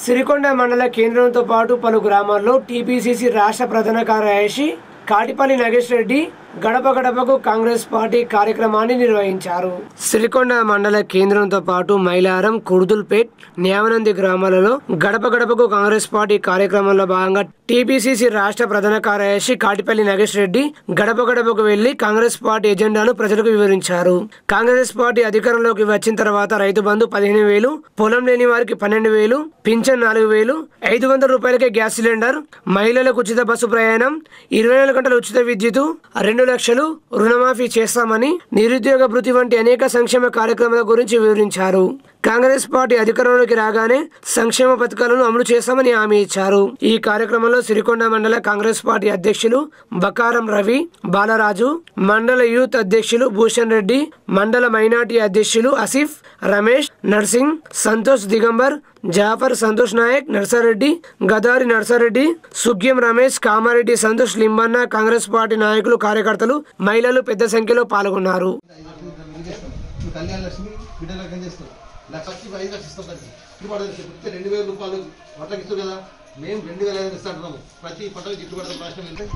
సిరికొండ మండల కేంద్రంతో పాటు పలు గ్రామాల్లో టీపీసీసీ రాష్ట్ర ప్రధాన కార్యదర్శి కాటిపల్లి నాగేష్ రెడ్డి గడప గడపకు కాంగ్రెస్ పార్టీ కార్యక్రమాన్ని నిర్వహించారు సిరికొండ మండల కేంద్రంతో పాటు మైలారం కుర్దుల్పేట్ న్యావనంది గ్రామాలలో గడప గడపకు కాంగ్రెస్ పార్టీ కార్యక్రమంలో భాగంగా టీపీసీసీ రాష్ట్ర ప్రధాన కార్యదర్శి కాటిపల్లి నాగేష్ రెడ్డి గడప గడపకు వెళ్లి కాంగ్రెస్ పార్టీ ఎజెండాను ప్రజలకు వివరించారు కాంగ్రెస్ పార్టీ అధికారంలోకి వచ్చిన తర్వాత రైతు బంధు పదిహేను వేలు పొలం లేని వారికి పన్నెండు వేలు పింఛన్ నాలుగు వేలు ఐదు వందల రూపాయలకే గ్యాస్ సిలిండర్ మహిళలకు ఉచిత బస్సు ప్రయాణం ఇరవై నాలుగు గంటల ఉచిత విద్యుత్ రెండు లక్షలు రుణమాఫీ చేస్తామని నిరుద్యోగ భృతి వంటి అనేక సంక్షేమ కార్యక్రమాల గురించి వివరించారు కాంగ్రెస్ పార్టీ అధికారంలోకి రాగానే సంక్షేమ పథకాలను అమలు చేస్తామని హామీ ఇచ్చారు ఈ కార్యక్రమంలో సిరికొండ మండల కాంగ్రెస్ పార్టీ అధ్యక్షులు బకారం రవి బాలరాజు మండల యూత్ అధ్యక్షులు భూషణ్ రెడ్డి మండల మైనార్టీ అధ్యక్షులు ఆసిఫ్ రమేష్ నర్సింగ్ సంతోష్ దిగంబర్ జాఫర్ సంతోష్ నాయక్ నర్సారెడ్డి గదారి నర్సారెడ్డి సుగ్యం రమేష్ కామారెడ్డి సంతోష్ లింబన్న కాంగ్రెస్ పార్టీ నాయకులు కార్యకర్తలు మహిళలు పెద్ద సంఖ్యలో పాల్గొన్నారు ఇప్పుడు కళ్యాణ లక్ష్మి బిడ్డలకు ఏం చేస్తాం లక్ష ఐదు లక్షలు ఇస్తాం దానికి గిట్టుబాటు చెప్తే రెండు వేల రూపాయలు పంటకి ఇస్తారు కదా మేము రెండు వేల ఐదు ఇస్తాంటున్నాము ప్రతి పంటకు గిట్టుబాటు రాష్ట్రం వెళ్తే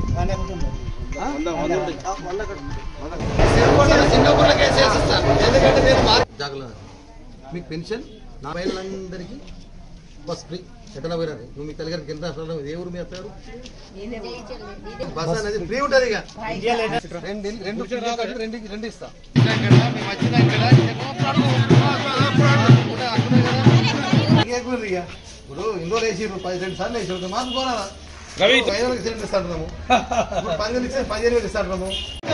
ఎందుకంటే నేను జాగ్రత్త మీకు పెన్షన్ నా మహిళలందరికీ బస్ ఫ్రీ ఎక్కడ పోయినారు నువ్వు మీ తల్లిగారికి ఎంత రాష్ట్రాలు ఏ ఊరు మీ అత్తారు బస్ అనేది ఫ్రీ ఉంటుంది ఇక రెండు రెండు ఫ్రీ కాబట్టి రెండు రెండు ఇస్తా ఇప్పుడు ఇందులో వేసి పది రెండు సార్లు వేసి మాకు పోనాలా ఐదు వేలకు సిలిండర్ ఇస్తాంటున్నాము ఇప్పుడు పదిహేను ఇస్తే పదిహేను వేలు ఇస్తాంటున్నాము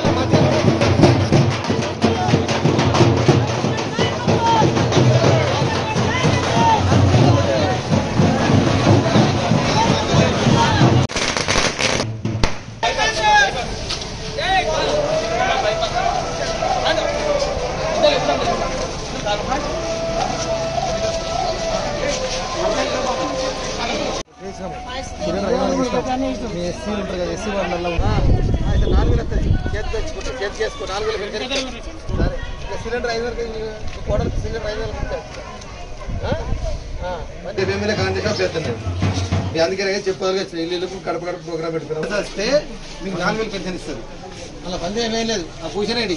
మీ ఎస్సీ ఉంటారు కదా ఎస్సీ వాళ్ళ అయితే నాలుగు వేలు వస్తుంది చేతి తెచ్చుకుంటే చేతి చేసుకో నాలుగు వేలు పెడితే సరే ఇక సిలిండర్ ఐదు వేలకి కోడలు సిలిండర్ ఐదు వేలకు ఇచ్చేస్తా. ఆ? ఆ. మరి ఎమ్మెల్యే కాంగ్రెస్ చేస్తున్నాను మీ అందుకే చెప్పాలి ఇల్లు కడప కడప ప్రోగ్రామ్ పెట్టుకున్నాం వస్తే మీకు నాలుగు వేలు పెన్షన్ ఇస్తుంది అలా పని ఏమేం లేదు ఆ పూజనేడి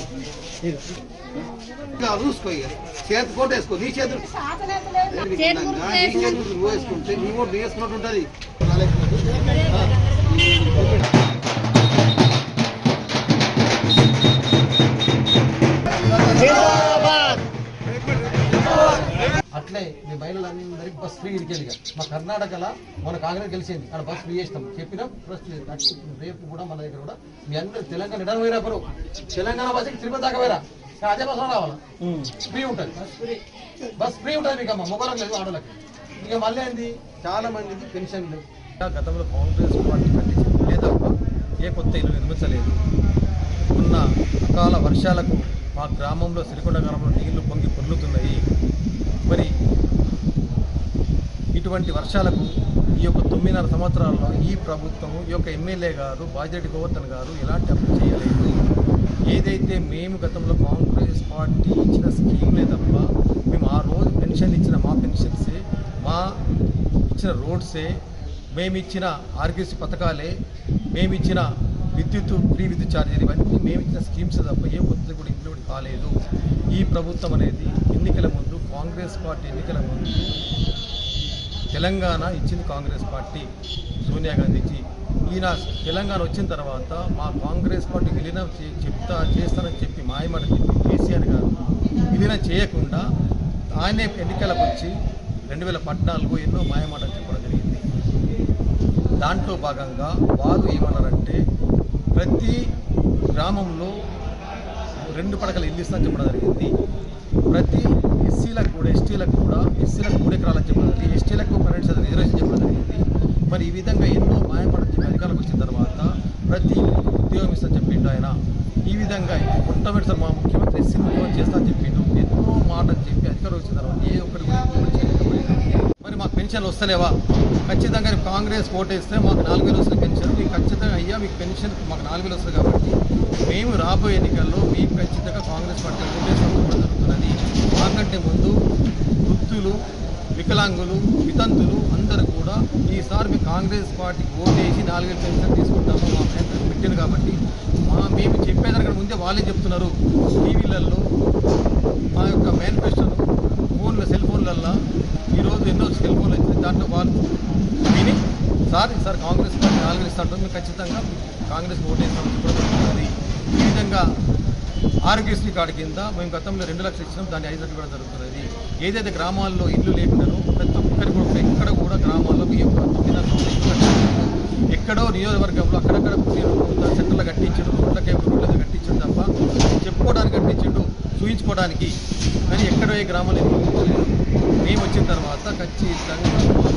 చూసుకో ఇక చేతి కోట వేసుకో నీ చేతులు నీ చేతులు నువ్వు వేసుకుంటే నీ ఓటు నువ్వు వేసుకున్నట్టు ఉంటుంది అట్లే మీ మహిళలందరికీ బస్ ఫ్రీ ఇడికెళ్ళి మా కర్ణాటకలో మన కాంగ్రెస్ గెలిచింది అక్కడ బస్ ఫ్రీ చేస్తాం చెప్పినాం ప్లస్ రేపు కూడా మన దగ్గర కూడా మీ అందరూ తెలంగాణ ఇడన పోయినప్పుడు తెలంగాణ బస్సుకి తిరుపతి దాకా పోయిరా కానీ అదే బస్సులో రావాలా ఫ్రీ ఉంటుంది బస్ ఫ్రీ ఉంటుంది మీకు అమ్మ మొగలకు లేదు ఆడోళ్ళకి ఇక మళ్ళీ ఏంది చాలా మందికి పెన్షన్ లేవు గతంలో కాంగ్రెస్ పార్టీ కట్టించింది తప్ప ఏ కొత్త ఇల్లు నిర్మించలేదు ఉన్న అకాల వర్షాలకు మా గ్రామంలో సిరికొండ గ్రామంలో నీళ్లు పొంగి పొర్లుతున్నాయి మరి ఇటువంటి వర్షాలకు ఈ యొక్క తొమ్మిదిన్నర సంవత్సరాల్లో ఈ ప్రభుత్వము ఈ యొక్క ఎమ్మెల్యే గారు బాజిరెడ్డి గోవర్ధన్ గారు ఎలాంటి అప్పు చేయలేదు ఏదైతే మేము గతంలో కాంగ్రెస్ పార్టీ ఇచ్చిన స్కీమ్లే తప్ప మేము ఆ రోజు పెన్షన్ ఇచ్చిన మా పెన్షన్సే మా ఇచ్చిన రోడ్సే మేమిచ్చిన ఆర్గీసీ పథకాలే మేమిచ్చిన విద్యుత్ ఫ్రీ విద్యుత్ ఛార్జీలు ఇవన్నీ మేము ఇచ్చిన స్కీమ్స్ తప్ప ఏ ఒత్తిడి కూడా ఇంప్లిమెంట్ కాలేదు ఈ ప్రభుత్వం అనేది ఎన్నికల ముందు కాంగ్రెస్ పార్టీ ఎన్నికల ముందు తెలంగాణ ఇచ్చింది కాంగ్రెస్ పార్టీ సోనియా గాంధీజీ ఈయన తెలంగాణ వచ్చిన తర్వాత మా కాంగ్రెస్ పార్టీ విలీనం చే- చెప్తా చేస్తానని చెప్పి మాయమాట చెప్పి కేసీఆర్ గారు విలీనం చేయకుండా ఆయనే ఎన్నికలకు వచ్చి రెండు వేల పద్నాలుగు ఎన్నో మాయమాటలు చెప్పడం జరిగింది దాంట్లో భాగంగా వారు ఏమన్నారంటే ప్రతి గ్రామంలో రెండు పడకల ఇల్లు ఇస్తానని చెప్పడం జరిగింది ప్రతి ఎస్సీలకు కూడా ఎస్టీలకు కూడా ఎస్సీలకు మూడు ఎకరాలని చెప్పడం జరిగింది ఎస్టీలకు పన్నెండు శాతం రిజర్వేషన్ చెప్పడం జరిగింది మరి ఈ విధంగా ఎన్నో మాయపడని చెప్పి అధికారంలోకి వచ్చిన తర్వాత ప్రతి ఇంటికి ఉద్యోగం ఇస్తాను చెప్పిండు ఆయన ఈ విధంగా మొట్టమొదటిసారి మా ముఖ్యమంత్రి ఎస్సీ ముఖ్యమంత్రి చేస్తా అని చెప్పిండు ఎన్నో మాటలు చెప్పి అధికారం వచ్చిన తర్వాత ఏ ఒక్కటి కూడా implement చేయలేకపోయిండు. మరి మాకు పెన్షన్లు వస్తలేవా ఖచ్చితంగా రేపు కాంగ్రెస్ ఓటేస్తే మాకు నాలుగు వేలు వస్తుంది పెన్షన్ మీకు ఖచ్చితంగా అయ్యా మీకు పెన్షన్ మాకు నాలుగు వేలు వస్తుంది కాబట్టి మేము రాబోయే ఎన్నికల్లో మీకు ఖచ్చితంగా కాంగ్రెస్ పార్టీ ఓటేస్తాం జరుగుతున్నది మాకంటే ముందు వృద్ధులు వికలాంగులు వితంతులు అందరూ ఈసారి మేము కాంగ్రెస్ పార్టీకి ఓటేసి నాలుగేళ్ళు పెన్షన్ తీసుకుంటాము మా పెన్షన్ పెట్టాను కాబట్టి మా మేము చెప్పేదానికంటే ముందే వాళ్ళే చెప్తున్నారు టీవీలలో మా యొక్క మేనిఫెస్టోను ఫోన్ల సెల్ ఫోన్లల్లో ఈరోజు ఎన్నో సెల్ ఫోన్లు వచ్చినాయి దాంట్లో వాళ్ళు విని సార్ సార్ కాంగ్రెస్ పార్టీ నాలుగు ఇస్తాంటాం మేము ఖచ్చితంగా కాంగ్రెస్ ఓటేస్తామని చెప్పడం జరుగుతుంది ఈ విధంగా ఆరోగ్యశ్రీ కార్డు కింద మేము గతంలో రెండు లక్షలు ఇచ్చినాం దాన్ని ఐదు లక్షలు కూడా జరుగుతున్నది ఏదైతే గ్రామాల్లో ఇల్లు లేపినారో ప్రతి ఒక్కరికి కూడా ఎక్కడ కూడా గ్రామాల్లో బియ్యం తొమ్మిది ఎక్కడో నియోజకవర్గంలో అక్కడక్కడ సెంటర్లో కట్టించాడు రోడ్లకే రోడ్ల దగ్గర కట్టించాడు తప్ప చెప్పుకోవడానికి కట్టించాడు చూయించుకోవడానికి కానీ ఎక్కడో ఏ గ్రామాలు ఎదుర్కొలేదు. మేము వచ్చిన తర్వాత ఖచ్చితంగా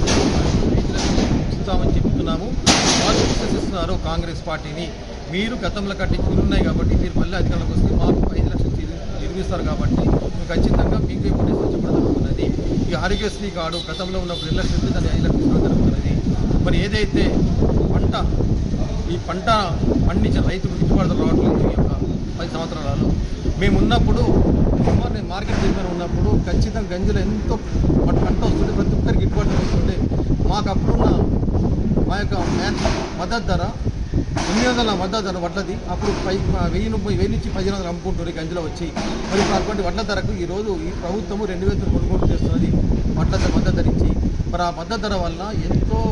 ఉంచుతామని చెప్తున్నాము వాళ్ళు విశ్వసిస్తున్నారు కాంగ్రెస్ పార్టీని మీరు గతంలో కట్టించి ఉన్నాయి కాబట్టి మీరు మళ్ళీ అధికారంలోకి వస్తే మాకు ఐదు లక్షలు తిరిగి- నిర్మిస్తారు కాబట్టి మేము ఖచ్చితంగా మీకు ఓటేసి చెప్పడం జరుగుతున్నది ఈ ఆరోగ్యశ్రీ కార్డు గతంలో ఉన్నప్పుడు రెండు లక్షలు ఇస్తే దాన్ని ఐదు లక్షలు ఇవ్వడం జరుగుతున్నది మరి ఏదైతే పంట ఈ పంట పండించిన రైతుకు గిట్టుబాటు ధర రావట్లేదు ఈ యొక్క పది సంవత్సరాలలో మేము ఉన్నప్పుడు సుమారు నేను మార్కెట్ దగ్గర ఉన్నప్పుడు ఖచ్చితంగా గంజలు ఎంతో మన పంట వస్తుంటే ప్రతి ఒక్కరికి గిట్టుబాటు ధర వస్తుండే మాకు అప్పుడున్న మా యొక్క మ్యాన్ మద్దతు ధర ఎనిమిది వందల మద్దతు ధర వడ్లది అప్పుడు పై వెయ్యి ముప్పై వెయ్యి నుంచి పదిహేను వందలు అమ్ముకుంటున్నారు ఈ గంజలో వచ్చి మరి ఇప్పుడు అటువంటి వడ్ల ధరకు ఈరోజు ఈ ప్రభుత్వము రెండు వేలు కొనుగోలు చేస్తున్నది వడ్ల ధర మద్దతు ధరించి మరి ఆ మద్దతు ధర వల్ల ఎంతో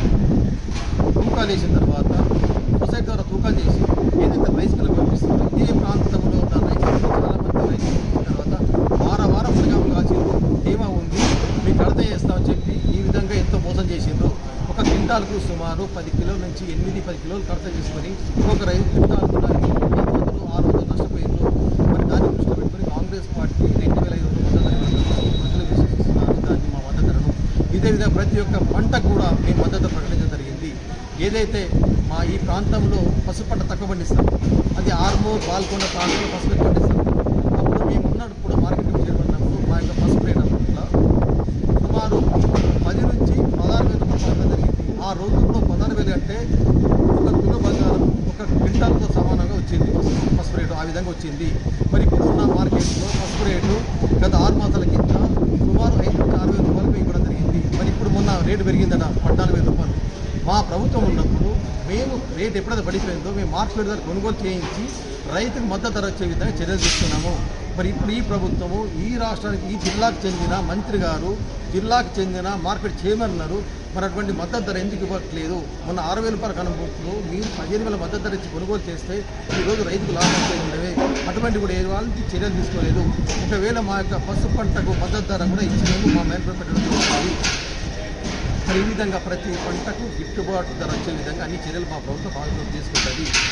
తూకాలు వేసిన తర్వాత సొసైటీ ద్వారా తూకాలు చేసి ఏదైతే రైస్ మిల్లు పంపిస్తుందో ఇదే ప్రాంతంలో ఉన్న రైతులు చాలా మంది రైతులు పంపించిన తర్వాత వార వారం పలకాములు కాసిండ్రు ధీమా ఉంది మీకు అర్థం చేస్తామని చెప్పి ఈ విధంగా ఎంతో మోసం చేసిండ్రు ఒక క్వింటాల్కు సుమారు పది కిలోల నుంచి ఎనిమిది పది కిలోలు ఖర్చు చేసుకొని ఒక్కొక్క రైతు క్వింటాల్కు ఐదు వందలు ఆరు వందలు నష్టపోయిండ్రు మరి దాన్ని దృష్టిలో పెట్టుకొని కాంగ్రెస్ పార్టీ రెండు వేల ఐదు వందల మద్దతు ప్రజలు విశ్వసిస్తున్నారు దాన్ని మా మద్దతులను ఇదే విధంగా ప్రతి ఒక్క పంటకు కూడా మేము మద్దతు ప్రకటించడం జరిగింది ఏదైతే మా ఈ ప్రాంతంలో పసుపు పంట తక్కువ పండిస్తాం అది ఆర్మూర్ పాల్కొండ ప్రాంతంలో పసుపు ఎక్కువ పండిస్తాం అప్పుడు మేము ఉన్నప్పుడు మార్కెట్ చేరుకున్నప్పుడు మా యొక్క పసుపు రేట్ అట్లా సుమారు పది నుంచి పదహారు వేల రూపాయలు జరిగింది ఆ రోజుల్లో పదహారు వేలు అంటే ఒక కిలో బంగారం ఒక క్వింటాల్తో సమానంగా వచ్చింది పసుపు పసుపు రేటు ఆ విధంగా వచ్చింది మరి ఇప్పుడు ఉన్న మార్కెట్లో పసుపు రేటు గత ఆరు మాసాల కింద సుమారు ఐదు నుంచి ఆరు వేల రూపాయలకు ఇవ్వడం జరిగింది మరి ఇప్పుడు మొన్న రేటు పెరిగిందట పద్నాలుగు వేల రూపాయలు మా ప్రభుత్వం ఉన్నప్పుడు మేము రేట్ ఎప్పుడైతే పడిపోయిందో మేము మార్కెట్ ధర కొనుగోలు చేయించి రైతుకు మద్దతు ధర వచ్చే విధంగా చర్యలు తీసుకున్నాము మరి ఇప్పుడు ఈ ప్రభుత్వము ఈ రాష్ట్రానికి ఈ జిల్లాకు చెందిన మంత్రి గారు జిల్లాకు చెందిన మార్కెట్ చైర్మన్ ఉన్నారు మరి అటువంటి మద్దతు ధర ఎందుకు ఇవ్వట్లేదు మొన్న ఆరు వేల రూపాయల కనుగోలు మీరు పదిహేను వేల మద్దతు ధర ఇచ్చి కొనుగోలు చేస్తే ఈరోజు రైతుకు లాభం వచ్చేది ఉండేవి అటువంటి కూడా ఏ వాళ్ళకి చర్యలు తీసుకోలేదు ఒకవేళ మా యొక్క పసుపు పంటకు మద్దతు ధర కూడా ఇచ్చినందుకు మా మేరకు పెట్టడం జరుగుతుంది మరి ఈ విధంగా ప్రతి పంటకు గిట్టుబాటు ధర వచ్చే విధంగా అన్ని చర్యలు మా ప్రభుత్వం ఆలోచన తీసుకుంటుంది